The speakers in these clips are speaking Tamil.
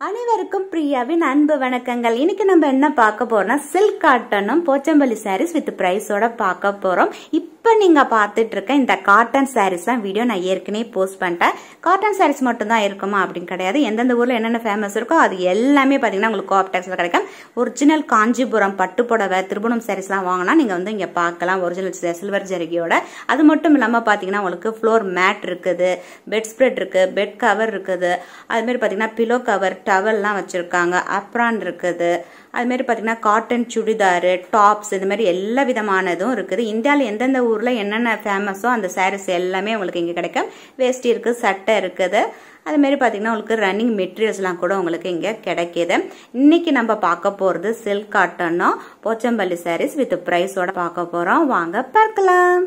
அனைவருக்கும் பிரியாவின் அன்பு வணக்கங்கள் இன்னைக்கு நம்ம என்ன பார்க்க போறோம்னா சில்க் காட்டனும் போச்சம்பள்ளி சாரீஸ் வித் பிரைஸோட பார்க்க போறோம் இப்ப நீங்க பார்த்துட்டு இருக்க இந்த காட்டன் சாரீஸ் தான் வீடியோ நான் ஏற்கனவே போஸ்ட் பண்ணிட்டேன் காட்டன் சாரீஸ் மட்டும் தான் இருக்குமா அப்படின்னு கிடையாது எந்தெந்த ஊர்ல என்னென்ன ஃபேமஸ் இருக்கோ அது எல்லாமே பாத்தீங்கன்னா உங்களுக்கு கோஆப்டெக்ஸ்ல கிடைக்கும் ஒரிஜினல் காஞ்சிபுரம் பட்டு புடவை திருபுணம் சாரீஸ்லாம் வாங்கினா நீங்க வந்து இங்க பார்க்கலாம் ஒரிஜினல் சில்வர் ஜரிகையோட அது மட்டும் இல்லாம பாத்தீங்கன்னா உங்களுக்கு ஃப்ளோர் மேட் இருக்குது பெட் ஸ்ப்ரெட் இருக்கு பெட் கவர் இருக்குது அது மாதிரி பாத்தீங்கன்னா பிலோ கவர் டவல்லாம் வச்சிருக்காங்க அப்ரான் இருக்குது அது மாதிரி பாத்தீங்கன்னா காட்டன் சுடிதாரு டாப்ஸ் இது மாதிரி எல்லா விதமானதும் இருக்குது இந்தியாவில் எந்தெந்த ஊர்ல என்னென்ன ஃபேமஸோ அந்த சாரீஸ் எல்லாமே உங்களுக்கு இங்க கிடைக்கும் வேஷ்டி இருக்கு சட்டை இருக்குது அது மாதிரி பார்த்தீங்கன்னா உங்களுக்கு ரன்னிங் மெட்டீரியல்ஸ்லாம் கூட உங்களுக்கு இங்கே கிடைக்கிது இன்னைக்கு நம்ம பார்க்க போகிறது சில்க் காட்டனும் போச்சம்பள்ளி சாரீஸ் வித் ப்ரைஸோட பார்க்க போகிறோம் வாங்க பார்க்கலாம்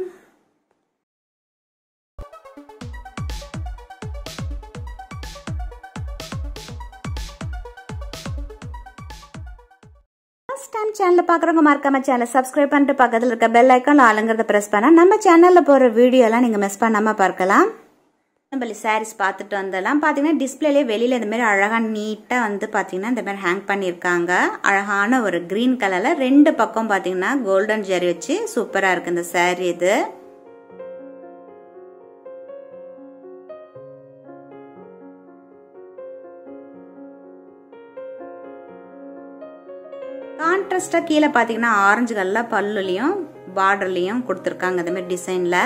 ஃபர்ஸ்ட் டைம் சேனல் பார்க்குறவங்க மறக்காம சேனல் சப்ஸ்கிரைப் பண்ணிட்டு பக்கத்தில் இருக்க பெல் ஐக்கான் ஆளுங்கிறத ப்ரெஸ் பண்ணா நம்ம சேனலில் போகிற வீடியோலாம் நீங்கள் மிஸ் பண்ணாமல் பார்க்கலாம் நம்மள சாரீஸ் பார்த்துட்டு வந்தெல்லாம் பார்த்தீங்கன்னா டிஸ்பிளேலே வெளியில் இந்த மாதிரி அழகாக நீட்டாக வந்து பார்த்தீங்கன்னா இந்த மாதிரி ஹேங் பண்ணியிருக்காங்க அழகான ஒரு க்ரீன் கலரில் ரெண்டு பக்கம் பார்த்தீங்கன்னா கோல்டன் ஜெரி வச்சு சூப்பராக இருக்குது இந்த சாரீ இது கான்ட்ராஸ்டாக கீழே பார்த்தீங்கன்னா ஆரஞ்சு கல்லில் பல்லுலையும் பார்டர்லையும் கொடுத்துருக்காங்க இந்த மாதிரி டிசைனில்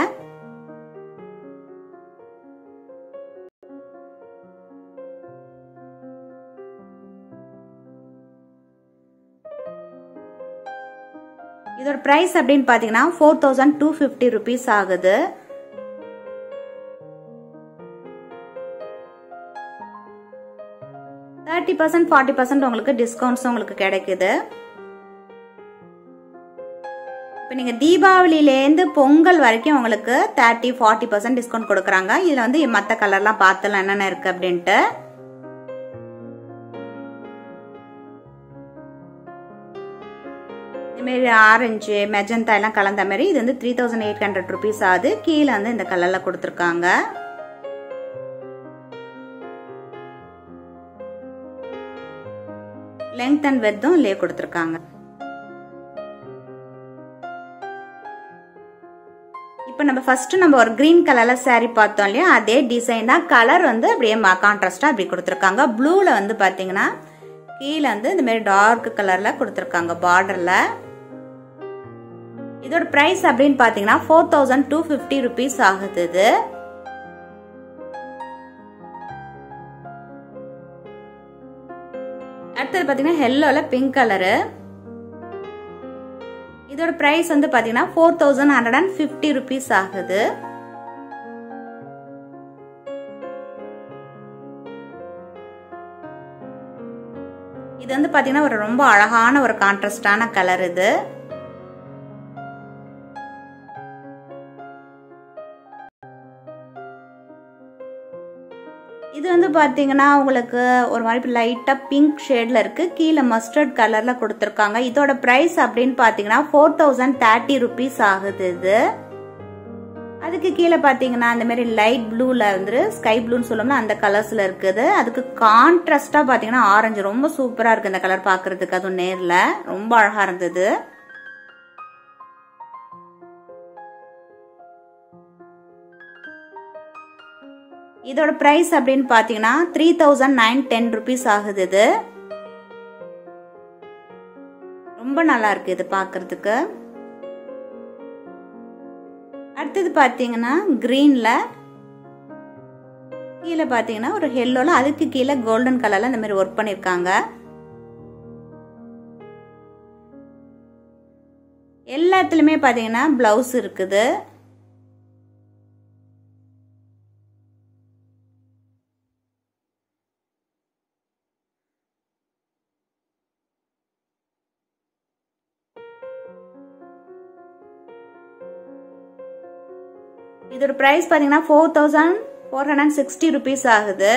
இதோட ப்ரைஸ் அப்படின்னு பார்த்தீங்கன்னா four thousand two fifty rupees ஆகுது தேர்ட்டி பர்சன்ட் ஃபார்ட்டி பர்சன்ட் உங்களுக்கு டிஸ்கவுண்ட்ஸும் உங்களுக்கு கிடைக்குது இப்போ நீங்கள் தீபாவளியிலேருந்து பொங்கல் வரைக்கும் உங்களுக்கு தேர்ட்டி ஃபார்ட்டி பர்சன்ட் டிஸ்கவுண்ட் கொடுக்குறாங்க இதில் வந்து மற்ற கலர்லாம் பார்த்துலாம் என்னென்ன இருக்குது அப்படின்ட்டு இதுமாரி ஆரஞ்சு மெஜந்தா எல்லாம் கலந்த மாதிரி இது வந்து three thousand eight hundred rupees ஆகுது கீழே வந்து இந்த கலரில் கொடுத்துருக்காங்க லெங்த் அண்ட் வெத்தும் இல்லையே கொடுத்துருக்காங்க இப்போ நம்ம ஃபர்ஸ்ட் நம்ம ஒரு கிரீன் கலர்ல சாரி பார்த்தோம் இல்லையா அதே டிசைன் தான் கலர் வந்து அப்படியே கான்ட்ராஸ்டா அப்படி கொடுத்துருக்காங்க ப்ளூல வந்து பாத்தீங்கன்னா கீழே வந்து இந்த மாதிரி டார்க் கலர்ல கொடுத்துருக்காங்க பார்டர்ல இதோட பிரைஸ் அப்படின்னு பாத்தீங்கன்னா four thousand two fifty rupees ஆகுது இது அடுத்தது பாத்தீங்கன்னா ஹெல்லோல பிங்க் கலரு இதோட பிரைஸ் வந்து பாத்தீங்கன்னா four thousand hundred and fifty rupees ஆகுது இது வந்து பாத்தீங்கன்னா ஒரு ரொம்ப அழகான ஒரு கான்ட்ராஸ்டான கலர் இது இது வந்து பார்த்தீங்கன்னா உங்களுக்கு ஒரு மாதிரி லைட்டாக பிங்க் ஷேடில் இருக்குது கீழே மஸ்டர்ட் கலரில் கொடுத்துருக்காங்க இதோட ப்ரைஸ் அப்படின்னு பார்த்தீங்கன்னா ஃபோர் தௌசண்ட் தேர்ட்டி ருபீஸ் ஆகுது இது அதுக்கு கீழே பார்த்தீங்கன்னா அந்த மாதிரி லைட் ப்ளூவில் வந்து ஸ்கை ப்ளூன்னு சொல்லணும்னா அந்த கலர்ஸில் இருக்குது அதுக்கு கான்ட்ராஸ்டாக பார்த்தீங்கன்னா ஆரஞ்சு ரொம்ப சூப்பராக இருக்குது இந்த கலர் பார்க்குறதுக்கு அதுவும் நேரில் ரொம்ப அழகாக இருந்தது இதோட பிரைஸ் அப்படின்னு பாத்தீங்கன்னா three thousand nine ten rupees ஆகுது இது ரொம்ப நல்லா இருக்கு இது பாக்குறதுக்கு அடுத்தது பாத்தீங்கன்னா கிரீன்ல கீழே பாத்தீங்கன்னா ஒரு ஹெல்லோல அதுக்கு கீழே கோல்டன் கலர்ல இந்த மாதிரி ஒர்க் பண்ணிருக்காங்க எல்லாத்துலயுமே பாத்தீங்கன்னா பிளவுஸ் இருக்குது இதோட பிரைஸ் பாத்தீங்கன்னா four thousand four hundred sixty rupees ஆகுது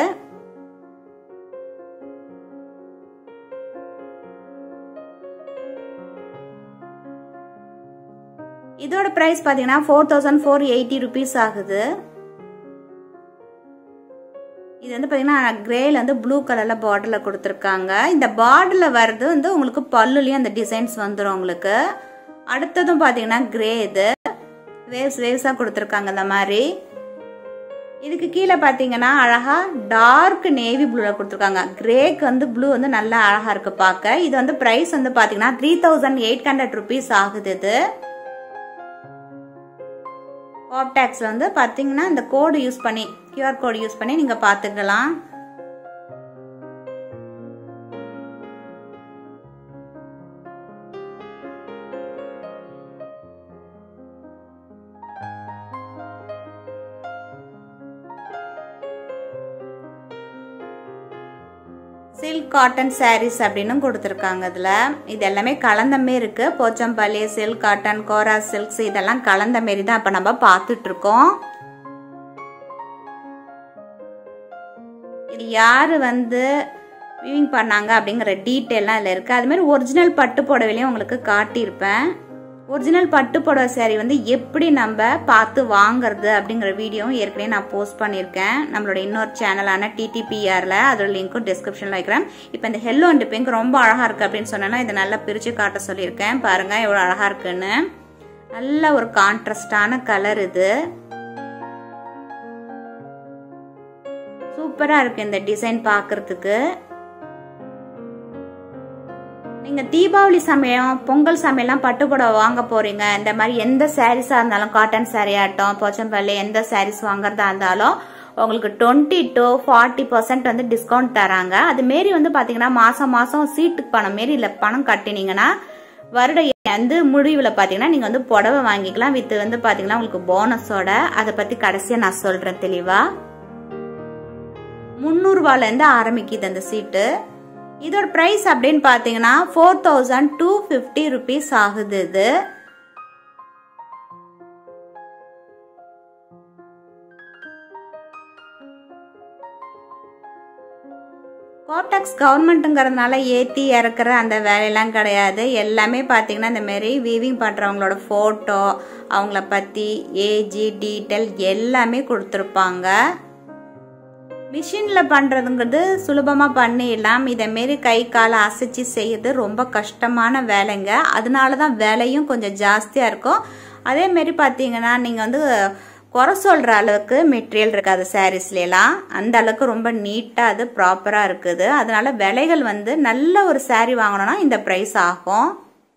இதோட பிரைஸ் பாத்தீங்கன்னா four thousand four eighty rupees ஆகுது இது வந்து வந்து பார்த்தீங்கன்னா கிரேல வந்து ப்ளூ கலரில் பார்டரில் கொடுத்துருக்காங்க இந்த பார்டரில் வர்றது வந்து உங்களுக்கு பல்லுலேயும் அந்த டிசைன்ஸ் வந்துடும் உங்களுக்கு அடுத்ததும் பார்த்தீங்கன்னா கிரே இது வேவ்ஸ் வேவ்ஸாக கொடுத்துருக்காங்க இந்த மாதிரி இதுக்கு கீழே பார்த்தீங்கன்னா அழகா டார்க் நேவி ப்ளூவில் கொடுத்துருக்காங்க கிரேக்கு வந்து ப்ளூ வந்து நல்லா அழகா இருக்கு பார்க்க இது வந்து ப்ரைஸ் வந்து பார்த்தீங்கன்னா three thousand eight hundred rupees ஆகுது இது ஆப்டாக்ஸ் வந்து பார்த்தீங்கன்னா இந்த கோடு யூஸ் பண்ணி கியூஆர் கோடு யூஸ் பண்ணி நீங்கள் பார்த்துக்கலாம் சில்க் காட்டன் சாரீஸ் அப்படின்னு கொடுத்துருக்காங்க இதில் இது எல்லாமே கலந்தமே இருக்கு Pochampally silk cotton kora silks இதெல்லாம் கலந்த மாரி தான் இப்போ நம்ம பார்த்துட்டு இருக்கோம் இது யார் வந்து விவிங் பண்ணாங்க அப்படிங்கிற டீட்டெயிலாம் இதில் இருக்குது அதுமாரி ஒரிஜினல் பட்டு புடவையிலையும் உங்களுக்கு காட்டியிருப்பேன் ஒரிஜினல் பட்டு புடவை சாரி வந்து எப்படி நம்ம பார்த்து வாங்குறது அப்படிங்கிற வீடியோவும் ஏற்கனவே நான் போஸ்ட் பண்ணியிருக்கேன் நம்மளோட இன்னொரு சேனலான டிடிபிஆரில் அதோட லிங்க்கும் டிஸ்கிரிப்ஷனில் வைக்கிறேன் இப்போ இந்த ஹெல்லோ அண்ட் பிங்க் ரொம்ப அழகாக இருக்குது அப்படின்னு சொன்னேன்னா இதை நல்லா பிரித்து காட்ட சொல்லியிருக்கேன் பாருங்கள் எவ்வளோ அழகாக இருக்குன்னு நல்ல ஒரு கான்ட்ராஸ்டான கலர் இது சூப்பராக இருக்குது இந்த டிசைன் பார்க்குறதுக்கு நீங்கள் தீபாவளி சமயம் பொங்கல் சமயம்லாம் பட்டு புடவை வாங்க போகிறீங்க இந்த மாதிரி எந்த சாரீஸாக இருந்தாலும் காட்டன் சாரீ ஆகட்டும் போச்சம்பள்ளி எந்த சாரீஸ் வாங்குறதா இருந்தாலும் உங்களுக்கு டுவெண்ட்டி டு ஃபார்ட்டி பர்சன்ட் வந்து டிஸ்கவுண்ட் தராங்க அது மாரி வந்து பார்த்தீங்கன்னா மாதம் மாதம் சீட்டுக்கு பணம் மாரி இல்லை பணம் கட்டினீங்கன்னா வருட வந்து முடிவில் பார்த்தீங்கன்னா நீங்கள் வந்து புடவை வாங்கிக்கலாம் வித்து வந்து பார்த்தீங்கன்னா உங்களுக்கு போனஸோட அதை பற்றி கடைசியாக நான் சொல்கிறேன் தெளிவாக முந்நூறுவாலேருந்து ஆரம்பிக்குது அந்த சீட்டு இதோட ப்ரைஸ் அப்படின்னு பார்த்தீங்கன்னா four thousand two fifty rupees ஆகுது இது கோப்டாக்ஸ் கவர்மெண்ட்டுங்கிறதுனால ஏற்றி இறக்குற அந்த வேலையெல்லாம் கிடையாது எல்லாமே பார்த்தீங்கன்னா இந்த மாரி வீவிங் பண்ணுறவங்களோட ஃபோட்டோ அவங்கள பற்றி ஏஜி டீட்டெயில் எல்லாமே கொடுத்துருப்பாங்க மிஷினில் பண்ணுறதுங்கிறது சுலபமாக பண்ணிடலாம் இதேமாரி கை காலை அசைச்சு செய்யறது ரொம்ப கஷ்டமான வேலைங்க அதனால தான் விலையும் கொஞ்சம் ஜாஸ்தியாக இருக்கும் அதேமாரி பார்த்தீங்கன்னா நீங்கள் வந்து குறை சொல்கிற அளவுக்கு மெட்டீரியல் இருக்காது சாரீஸ்லாம் அந்த அளவுக்கு ரொம்ப நீட்டாக அது ப்ராப்பராக இருக்குது அதனால விலைகள் வந்து நல்ல ஒரு சாரீ வாங்கணும்னா இந்த ப்ரைஸ் ஆகும்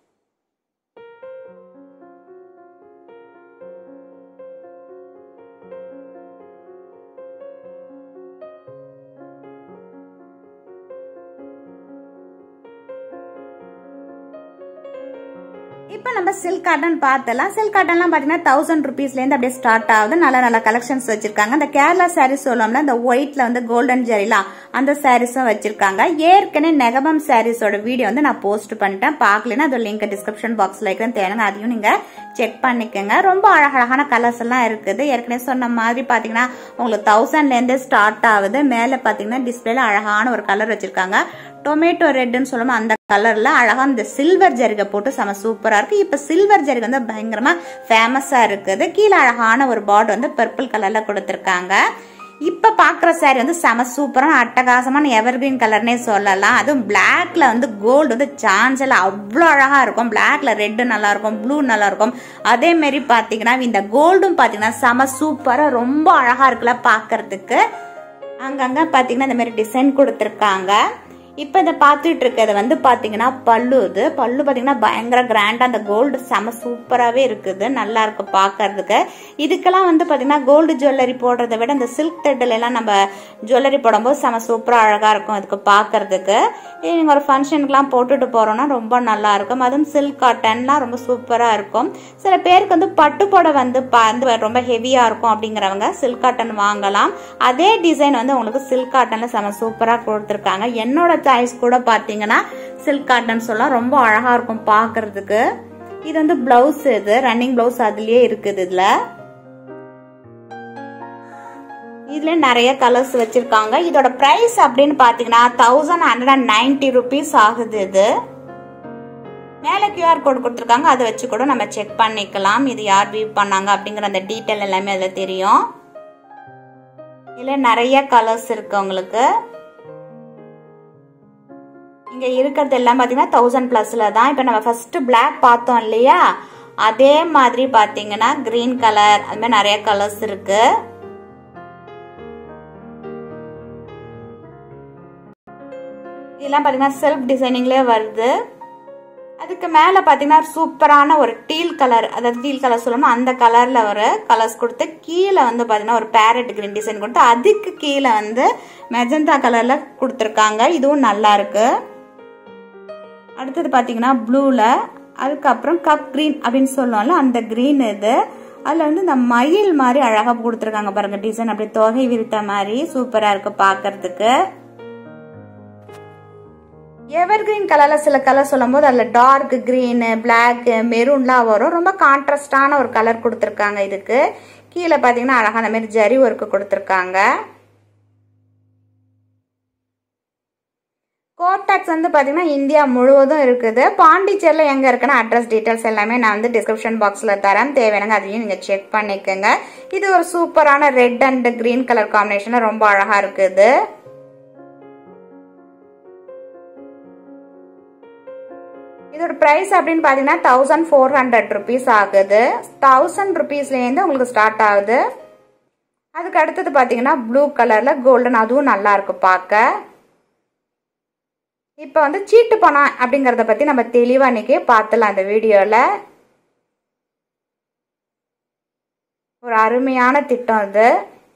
இப்போ நம்ம சில்க் காட்டன் பார்த்தலாம் சில்க் காட்டன்லாம் பார்த்தீங்கன்னா தௌசண்ட் ருபீஸ்லேருந்து அப்படியே ஸ்டார்ட் ஆகுது நல்ல நல்ல கலெக்ஷன்ஸ் வச்சிருக்காங்க இந்த கேரளா சாரீஸ் சொல்லோம்ல இந்த ஒயிட்ல வந்து கோல்டன் ஜெரிலாம் அந்த சாரீஸும் வச்சிருக்காங்க ஏற்கனவே நெகபம் சாரீஸோட வீடியோ வந்து நான் போஸ்ட் பண்ணிட்டேன் பார்க்கலன்னா அது லிங்க் டிஸ்கிரிப்ஷன் பாக்ஸ்ல இருக்கிறேன் தேவைங்க அதையும் நீங்க செக் பண்ணிக்கோங்க ரொம்ப அழகழகான கலர்ஸ் எல்லாம் இருக்குது ஏற்கனவே சொன்ன மாதிரி பார்த்தீங்கன்னா உங்களுக்கு தௌசண்ட்லேருந்து ஸ்டார்ட் ஆகுது மேலே பார்த்தீங்கன்னா டிஸ்பிளேல அழகான ஒரு கலர் வச்சிருக்காங்க டொமேட்டோ ரெட்னு சொல்லுவோம் அந்த கலர்ல அழகா இந்த சில்வர் ஜரிகை போட்டு செம சூப்பரா இருக்கு இப்ப சில்வர் ஜரிகை வந்து பயங்கரமா ஃபேமஸா இருக்குது கீழே அழகான ஒரு பார்டர் வந்து பர்பிள் கலர்ல கொடுத்துருக்காங்க இப்ப பாக்குற சாரி வந்து செம சூப்பரான அட்டகாசமான எவர்கிரீன் கலர்னே சொல்லலாம் அதுவும் பிளாக்ல வந்து கோல்டு வந்து சான்ஸ் எல்லாம் அவ்வளோ அழகா இருக்கும் பிளாக்ல ரெட்டு நல்லா இருக்கும் ப்ளூ நல்லா இருக்கும் அதே மாதிரி பாத்தீங்கன்னா இந்த கோல்டும் பாத்தீங்கன்னா செம சூப்பரா ரொம்ப அழகா இருக்குல்ல பாக்குறதுக்கு அங்கங்க பாத்தீங்கன்னா இந்த மாதிரி டிசைன் கொடுத்துருக்காங்க இப்போ இதை பார்த்துட்டு இருக்கிறது வந்து பார்த்தீங்கன்னா பல்லு இது பல்லு பார்த்தீங்கன்னா பயங்கர கிராண்டாக அந்த கோல்டு செம சூப்பராகவே இருக்குது நல்லா இருக்கு பார்க்கறதுக்கு இதுக்கெல்லாம் வந்து பார்த்தீங்கன்னா கோல்டு ஜுவல்லரி போடுறத விட இந்த சில்க் த்ரெட்டில் எல்லாம் நம்ம ஜுவல்லரி போடும்போது செம சூப்பராக அழகாக இருக்கும் இதுக்கு பார்க்கறதுக்கு நீங்கள் ஒரு ஃபங்க்ஷனுக்குலாம் போட்டுட்டு போகிறோம்னா ரொம்ப நல்லா இருக்கும் அதுவும் சில்க் காட்டன்லாம் ரொம்ப சூப்பராக இருக்கும் சில பேருக்கு வந்து பட்டு புடவை வந்து வந்து ரொம்ப ஹெவியாக இருக்கும் அப்படிங்கிறவங்க சில்க் காட்டன் வாங்கலாம் அதே டிசைன் வந்து உங்களுக்கு சில்க் காட்டனில் செம சூப்பராக கொடுத்துருக்காங்க என்னோட சாய்ஸ் கூட பார்த்தீங்கன்னா சில்க் காட்டன் சொல்லலாம் ரொம்ப அழகாக இருக்கும் பார்க்கறதுக்கு இது வந்து பிளவுஸ் இது ரன்னிங் பிளவுஸ் அதுலயே இருக்குது இதுல இதுல நிறைய கலர்ஸ் வச்சிருக்காங்க இதோட பிரைஸ் அப்படின்னு பாத்தீங்கன்னா thousand hundred and ninety rupees ஆகுது இது மேல கியூஆர் கோட் கொடுத்துருக்காங்க அதை வச்சு கூட நம்ம செக் பண்ணிக்கலாம் இது யார் வியூ பண்ணாங்க அப்படிங்கிற அந்த டீட்டெயில் எல்லாமே அதுல தெரியும் இதில் நிறைய கலர்ஸ் இருக்கு உங்களுக்கு இங்கே இருக்கிறது எல்லாம் பார்த்தீங்கன்னா தௌசண்ட் ப்ளஸில் தான் இப்போ நம்ம ஃபஸ்ட்டு பிளாக் பார்த்தோம் இல்லையா அதே மாதிரி பார்த்தீங்கன்னா க்ரீன் கலர் அது மாதிரி நிறைய கலர்ஸ் இருக்கு இதெல்லாம் பார்த்தீங்கன்னா செல்ஃப் டிசைனிங்லேயே வருது அதுக்கு மேலே பார்த்தீங்கன்னா சூப்பரான ஒரு டீல் கலர் அதாவது டீல் கலர் சொல்லணும் அந்த கலரில் ஒரு கலர்ஸ் கொடுத்து கீழே வந்து பார்த்தீங்கன்னா ஒரு பேரட் கிரீன் டிசைன் கொடுத்து அதுக்கு கீழே வந்து மெஜந்தா கலரில் கொடுத்துருக்காங்க இதுவும் நல்லா இருக்கு அடுத்தது பார்த்தீங்கன்னா ப்ளூவில் அதுக்கப்புறம் கப் க்ரீன் அப்படின்னு சொல்லுவோம்ல அந்த க்ரீன் இது அதில் வந்து இந்த மயில் மாதிரி அழகாக கொடுத்துருக்காங்க பாருங்க டிசைன் அப்படியே தொகை விரித்த மாதிரி சூப்பராக இருக்கு பார்க்கறதுக்கு எவர் கிரீன் கலரில் சில கலர் சொல்லும்போது அதில் டார்க் க்ரீனு பிளாக் மெரூன்லாம் வரும் ரொம்ப கான்ட்ராஸ்டான ஒரு கலர் கொடுத்துருக்காங்க இதுக்கு கீழே பார்த்தீங்கன்னா அழகாக அந்த மாதிரி ஜரி ஒர்க்கு கொடுத்துருக்காங்க கோட்டாக்ஸ் வந்து பார்த்தீங்கன்னா இந்தியா முழுவதும் இருக்குது பாண்டிச்சேரியில் எங்கே இருக்குன்னு அட்ரஸ் டீட்டெயில்ஸ் எல்லாமே நான் வந்து டிஸ்கிரிப்ஷன் பாக்ஸில் தரேன் தேவையானங்க அதையும் நீங்கள் செக் பண்ணிக்கோங்க இது ஒரு சூப்பரான ரெட் அண்ட் க்ரீன் கலர் காம்பினேஷனில் ரொம்ப அழகாக இருக்குது இதோட ப்ரைஸ் அப்படின்னு பார்த்தீங்கன்னா தௌசண்ட் ஃபோர் ஹண்ட்ரட் ருபீஸ் ஆகுது தௌசண்ட் ருபீஸ்லேருந்து உங்களுக்கு ஸ்டார்ட் ஆகுது அதுக்கு அடுத்தது பார்த்தீங்கன்னா ப்ளூ கலரில் கோல்டன் அதுவும் நல்லா இருக்கு பார்க்க இப்போ வந்து சீட்டு பணம் அப்படிங்கிறத பற்றி நம்ம தெளிவாக இன்னைக்கு பார்த்துலாம் அந்த வீடியோவில் ஒரு அருமையான திட்டம் இது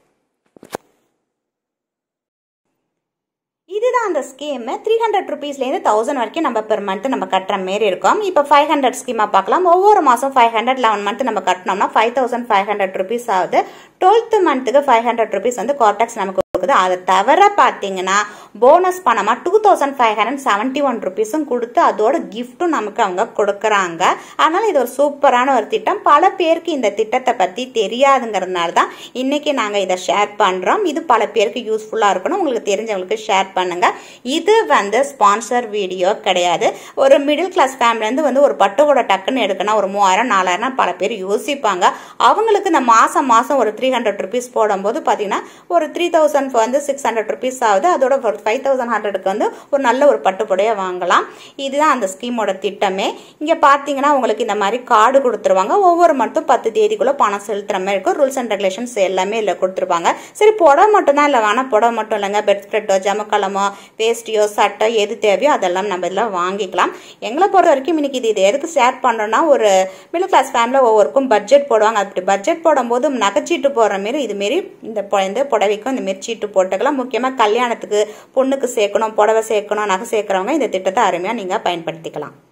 இதுதான் அந்த ஸ்கீம் த்ரீ ஹண்ட்ரட் ருபீஸ்லேருந்து தௌசண்ட் வரைக்கும் நம்ம பெர் மந்த் நம்ம கட்டுற மாரி இருக்கும் இப்போ ஃபைவ் ஹண்ட்ரட் ஸ்கீமாக பார்க்கலாம் ஒவ்வொரு மாதம் ஃபைவ் ஹண்ட்ரட் லெவன் மந்த் நம்ம கட்டினோம்னா five thousand five hundred rupees ஆகுது டுவெல்த் மந்த்துக்கு ஃபைவ் ஹண்ட்ரட் ருபீஸ் வந்து கார்டாக்ஸ் நமக்கு கொடுக்குது அதை தவிர பார்த்தீங்கன்னா போனஸ் பணமாக two thousand five hundred seventy one ருபீஸும் கொடுத்து அதோட கிஃப்ட்டும் நமக்கு அவங்க கொடுக்குறாங்க அதனால் இது ஒரு சூப்பரான ஒரு திட்டம் பல பேருக்கு இந்த திட்டத்தை பற்றி தெரியாதுங்கிறதுனால தான் இன்றைக்கி நாங்கள் இதை ஷேர் பண்ணுறோம் இது பல பேருக்கு யூஸ்ஃபுல்லாக இருக்கணும் உங்களுக்கு தெரிஞ்சவங்களுக்கு ஷேர் பண்ணுங்க இது வந்து ஸ்பான்சர் வீடியோ கிடையாது ஒரு மிடில் கிளாஸ் ஃபேமிலிலேருந்து வந்து ஒரு பட்டுக்கூட டக்குன்னு எடுக்கணும் ஒரு மூவாயிரம் நாலாயிரம் பல பேர் யோசிப்பாங்க அவங்களுக்கு இந்த மாதம் மாதம் ஒரு த்ரீ ஹண்ட்ரட் ருபீஸ் போடும்போது பார்த்தீங்கன்னா ஒரு த்ரீ தௌசண்ட் வந்து சிக்ஸ் ஹண்ட்ரட் ருபீஸ் ஆகுது அதோட ஒரு ஃபைவ் தௌசண்ட் ஹண்ட்ரடுக்கு வந்து ஒரு நல்ல ஒரு பட்டுப்புடையை வாங்கலாம் இதுதான் அந்த ஸ்கீமோட திட்டமே இங்கே பார்த்தீங்கன்னா உங்களுக்கு இந்த மாதிரி கார்டு கொடுத்துருவாங்க ஒவ்வொரு மட்டும் பத்து தேதிக்குள்ளே பணம் செலுத்துற மாதிரி இருக்கும் ரூல்ஸ் அண்ட் ரெகுலேஷன்ஸ் எல்லாமே இல்லை கொடுத்துருப்பாங்க சரி புடவை மட்டும் தான் இல்லை வேணால் புடவை மட்டும் இல்லைங்க பெட் ஸ்ப்ரெட்டோ ஜமக்கலமோ வேஸ்டியோ சட்டை எது தேவையோ அதெல்லாம் நம்ம இதெல்லாம் வாங்கிக்கலாம் எங்களை பொறுத்த வரைக்கும் இன்னைக்கு இது இது எதுக்கு ஷேர் பண்ணுறோன்னா ஒரு மிடில் கிளாஸ் ஃபேமிலியில் ஒவ்வொருக்கும் பட்ஜெட் போடுவாங்க அப்படி பட்ஜெட் போடும்போது நகைச்சீட்டு போடுற மாரி இதுமாரி இந்த இந்த புடவைக்கும் இந்த மாரி சீட்டு போட்டுக்கலாம் முக்கியமாக கல்யாணத்துக்கு பொண்ணுக்கு சேர்க்கணும் புடவை சேர்க்கணும் நகை சேர்க்குறவங்க இந்த திட்டத்தை அருமையாக நீங்கள் பயன்படுத்திக்கலாம்